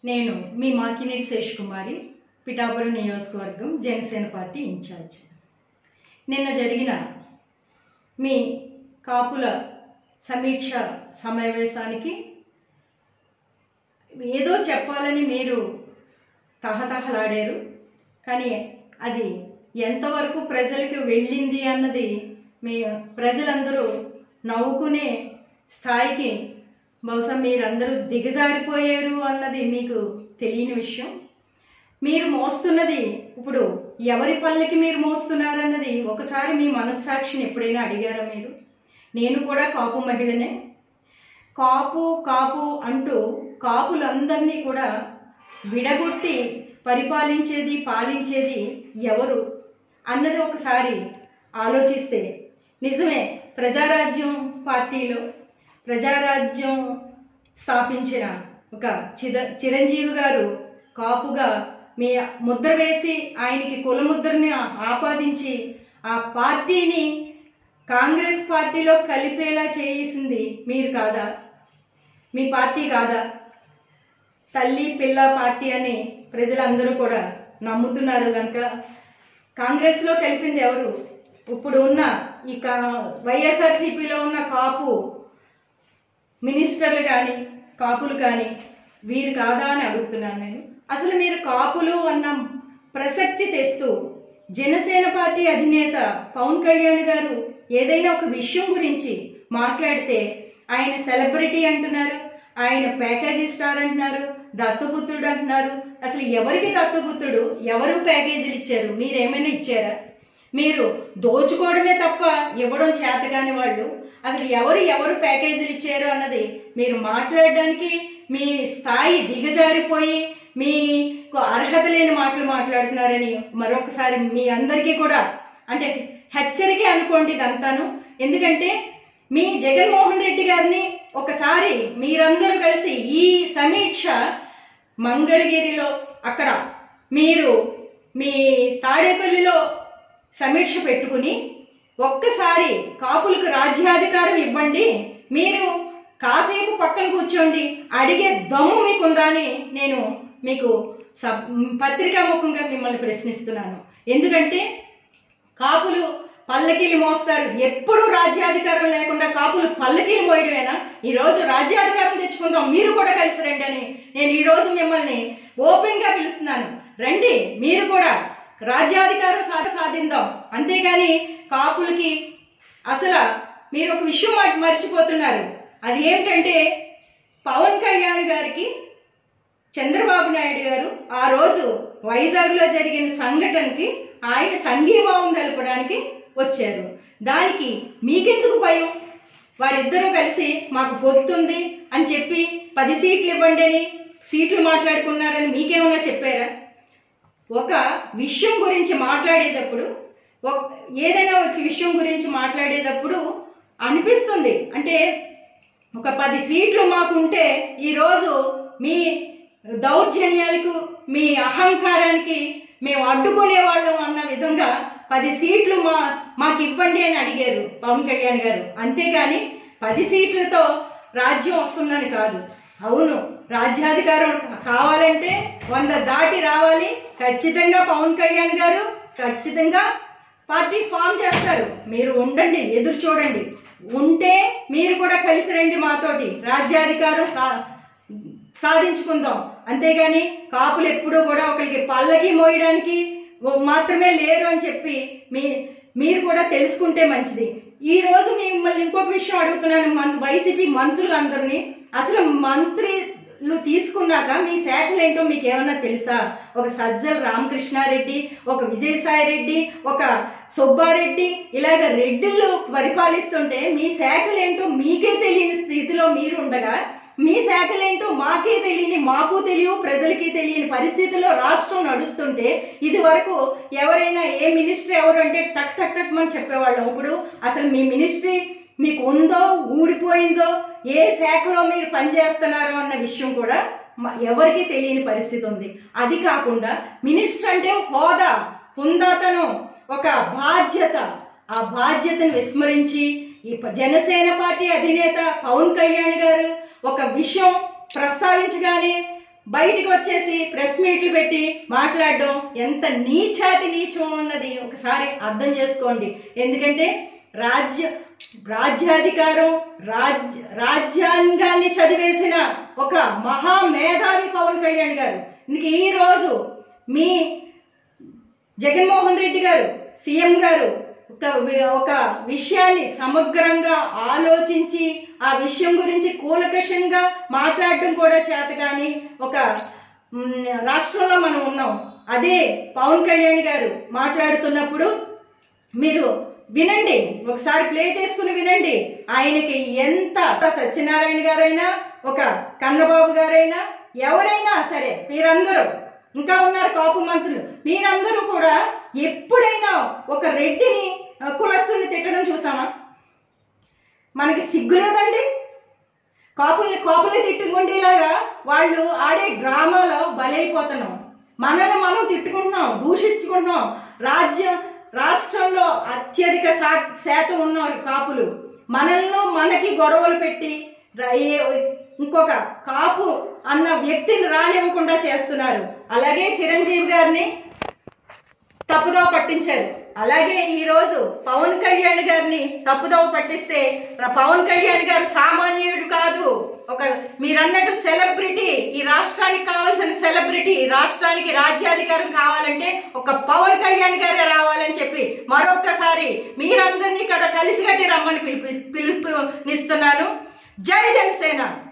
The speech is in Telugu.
నేను మీ మాకినేటి శేష్ కుమారి పిఠాపురం నియోజకవర్గం జనసేన పార్టీ ఇన్ఛార్జ్ నిన్న జరిగిన మీ కాపుల సమీక్ష సమావేశానికి ఏదో చెప్పాలని మీరు తహతహలాడారు కానీ అది ఎంతవరకు ప్రజలకు వెళ్ళింది అన్నది మీ ప్రజలందరూ నవ్వుకునే స్థాయికి బహుశా మీరందరూ దిగజారిపోయారు అన్నది మీకు తెలియని విషయం మీరు మోస్తున్నది ఇప్పుడు ఎవరి పల్లకి మీరు మోస్తున్నారన్నది ఒకసారి మీ మనస్సాక్షిని ఎప్పుడైనా అడిగారా మీరు నేను కూడా కాపు మహిళనే కాపు కాపు అంటూ కాపులందరినీ కూడా విడగొట్టి పరిపాలించేది పాలించేది ఎవరు అన్నది ఒకసారి ఆలోచిస్తే నిజమే ప్రజారాజ్యం పార్టీలో ప్రజారాజ్యం స్థాపించిన ఒక చిద చిరంజీవి గారు కాపుగా మీ ముద్ర వేసి ఆయనకి కులముద్రని ఆపాదించి ఆ పార్టీని కాంగ్రెస్ పార్టీలో కలిపేలా చేసింది మీరు కాదా మీ పార్టీ కాదా తల్లి పిల్ల పార్టీ అని ప్రజలందరూ కూడా నమ్ముతున్నారు కనుక కాంగ్రెస్లో కలిపింది ఎవరు ఇప్పుడు ఉన్న ఈ కా వైఎస్ఆర్సీపీలో ఉన్న కాపు మినిస్టర్లు కానీ కాపులు కానీ వీరు కాదా అని అడుగుతున్నాను నేను అసలు మీరు కాపులు అన్న ప్రసక్తి తెస్తూ జనసేన పార్టీ అధినేత పవన్ కళ్యాణ్ గారు ఏదైనా ఒక విషయం గురించి మాట్లాడితే ఆయన సెలబ్రిటీ అంటున్నారు ఆయన ప్యాకేజీ స్టార్ అంటున్నారు దత్తపుత్రుడు అంటున్నారు అసలు ఎవరికి దత్తపుత్రుడు ఎవరు ప్యాకేజీలు ఇచ్చారు మీరేమైనా ఇచ్చారా మీరు దోచుకోవడమే తప్ప ఇవ్వడం చేతగాని వాళ్ళు అసలు ఎవరు ఎవరు ప్యాకేజీలు ఇచ్చారు అన్నది మీరు మాట్లాడడానికి మీ స్థాయి దిగజారిపోయి మీకు అర్హత లేని మాటలు మాట్లాడుతున్నారని మరొకసారి మీ అందరికీ కూడా అంటే హెచ్చరిక అనుకోండి ఇదంతాను ఎందుకంటే మీ జగన్మోహన్ రెడ్డి గారిని ఒకసారి మీరందరూ కలిసి ఈ సమీక్ష మంగళగిరిలో అక్కడ మీరు మీ తాడేపల్లిలో సమీక్ష పెట్టుకుని ఒక్కసారి కాపులకు రాజ్యాధికారం ఇవ్వండి మీరు కాసేపు పక్కన కూర్చోండి అడిగే దమ్ము మీకుందా అని నేను మీకు సబ్ పత్రికాముఖంగా మిమ్మల్ని ప్రశ్నిస్తున్నాను ఎందుకంటే కాపులు పల్లకీలు మోస్తారు ఎప్పుడూ రాజ్యాధికారం లేకుండా కాపులు పల్లకీలు మోయడమేనా ఈ రోజు రాజ్యాధికారం తెచ్చుకుందాం మీరు కూడా కలిసి రండి అని నేను ఈ రోజు మిమ్మల్ని ఓపెన్ గా పిలుస్తున్నాను రండి మీరు కూడా రాజ్యాధికారం సాధ సాధిందాం అంతేగాని కాపులకి అసలు మీరు ఒక విషయం మ- మర్చిపోతున్నారు అది ఏంటంటే పవన్ కళ్యాణ్ గారికి చంద్రబాబు నాయుడు గారు ఆ రోజు వైజాగ్లో జరిగిన సంఘటనకి ఆయన సంఘీభావం తెలపడానికి వచ్చారు దానికి మీకెందుకు భయం వారిద్దరూ కలిసి మాకు పొత్తుంది అని చెప్పి పది సీట్లు ఇవ్వండి అని సీట్లు మాట్లాడుకున్నారని మీకేమైనా చెప్పారా ఒక విషయం గురించి మాట్లాడేటప్పుడు ఒక ఏదైనా ఒక విషయం గురించి మాట్లాడేటప్పుడు అనిపిస్తుంది అంటే ఒక పది సీట్లు మాకుంటే ఈరోజు మీ దౌర్జన్యాలకు మీ అహంకారానికి మేము అడ్డుకునే వాళ్ళం అన్న విధంగా పది సీట్లు మా మాకు ఇవ్వండి అని అడిగారు పవన్ కళ్యాణ్ గారు అంతేగాని పది సీట్లతో రాజ్యం వస్తుందని కాదు అవును రాజ్యాధికారం కావాలంటే వంద దాటి రావాలి ఖచ్చితంగా పవన్ కళ్యాణ్ గారు ఖచ్చితంగా పార్టీ ఫామ్ చేస్తారు మీరు ఉండండి ఎదురు చూడండి ఉంటే మీరు కూడా కలిసి రండి మాతోటి రాజ్యాధికారం సా సాధించుకుందాం అంతేగాని కాపులు ఎప్పుడూ కూడా ఒకరికి పల్లకి మోయడానికి మాత్రమే లేరు అని చెప్పి మీ మీరు కూడా తెలుసుకుంటే మంచిది ఈ రోజు మిమ్మల్ని ఇంకొక విషయం అడుగుతున్నాను మన వైసీపీ మంత్రులందరినీ అసలు మంత్రులు తీసుకున్నాక మీ శాఖలు ఏంటో మీకు ఏమన్నా తెలుసా ఒక సజ్జల రామకృష్ణారెడ్డి ఒక విజయసాయి రెడ్డి ఒక సుబ్బారెడ్డి ఇలాగ రెడ్డిళ్ళు పరిపాలిస్తుంటే మీ శాఖలు ఏంటో మీకే తెలియని స్థితిలో మీరు ఉండగా మీ శాఖలేంటో మాకే తెలియని మాకు తెలియవు ప్రజలకి తెలియని పరిస్థితుల్లో రాష్ట్రం నడుస్తుంటే ఇది వరకు ఎవరైనా ఏ మినిస్టర్ ఎవరు అంటే టక్ టక్ టక్ అని చెప్పేవాళ్ళం ఇప్పుడు అసలు మీ మినిస్ట్రీ మీకు ఉందో ఊడిపోయిందో ఏ శాఖలో మీరు పనిచేస్తున్నారో అన్న విషయం కూడా మ- ఎవరికీ తెలియని పరిస్థితి ఉంది అది కాకుండా మినిస్టర్ అంటే హోదా హుందాతనం ఒక బాధ్యత ఆ బాధ్యతను విస్మరించి ఈ ప- జనసేన పార్టీ అధినేత పవన్ కళ్యాణ్ గారు ఒక విషయం ప్రస్తావించగానే బయటికి వచ్చేసి ప్రెస్ మీట్లు పెట్టి మాట్లాడడం ఎంత నీచాతి నీచం అన్నది ఒకసారి అర్థం చేసుకోండి ఎందుకంటే రాజ్య రాజ్యాధికారం రాజ్య రాజ్యాంగాన్ని చదివేసిన ఒక మహా మేధావి పవన్ కళ్యాణ్ గారు ఇందుకు ఈ రోజు మీ జగన్మోహన్ రెడ్డి గారు సీఎం గారు ఒక వి- ఒక విషయాన్ని సమగ్రంగా ఆలోచించి ఆ విషయం గురించి కూలకషంగా మాట్లాడడం కూడా చేత కానీ ఒక మ్, రాష్ట్రంలో మనం ఉన్నాం అదే పవన్ కళ్యాణ్ గారు మాట్లాడుతున్నప్పుడు మీరు వినండి ఒకసారి ప్లే చేసుకుని వినండి ఆయనకి ఎంత సత్యనారాయణ గారైనా ఒక కన్నబాబు గారైనా ఎవరైనా సరే మీరందరూ ఇంకా ఉన్నారు కాపు మంత్రులు మీరందరూ కూడా ఎప్పుడైనా ఒక రెడ్డిని ఆ, కులస్తుల్ని తిట్టడం చూసామా మనకి సిగ్గు లేదండి కాపుల్ని కాపుల్ని తిట్టుకుండేలాగా వాళ్ళు ఆడే డ్రామాలో బలైపోతున్నాం మనల్ని మనం తిట్టుకుంటున్నాం దూషించుకుంటున్నాం రాజ్యం రాష్ట్రంలో అత్యధిక శా- శాతం ఉన్నారు కాపులు మనల్లో మనకి గొడవలు పెట్టి ర- ఏ- ఇంకొక కాపు అన్న వ్యక్తిని రానివ్వకుండా చేస్తున్నారు అలాగే చిరంజీవి గారిని తప్పుదోవ పట్టించారు అలాగే ఈ రోజు పవన్ కళ్యాణ్ గారిని తప్పుదోవ పట్టిస్తే ర- పవన్ కళ్యాణ్ గారు సామాన్యుడు కాదు ఒక మీరన్నట్టు సెలబ్రిటీ ఈ రాష్ట్రానికి కావాల్సిన సెలబ్రిటీ రాష్ట్రానికి రాజ్యాధికారం కావాలంటే ఒక పవన్ కళ్యాణ్ గారే రావాలని చెప్పి మరొక్కసారి మీరందరినీ ఇక్కడ కలిసిగట్టి రమ్మని పిలిపి పిలుపునిస్తున్నాను జై జనసేన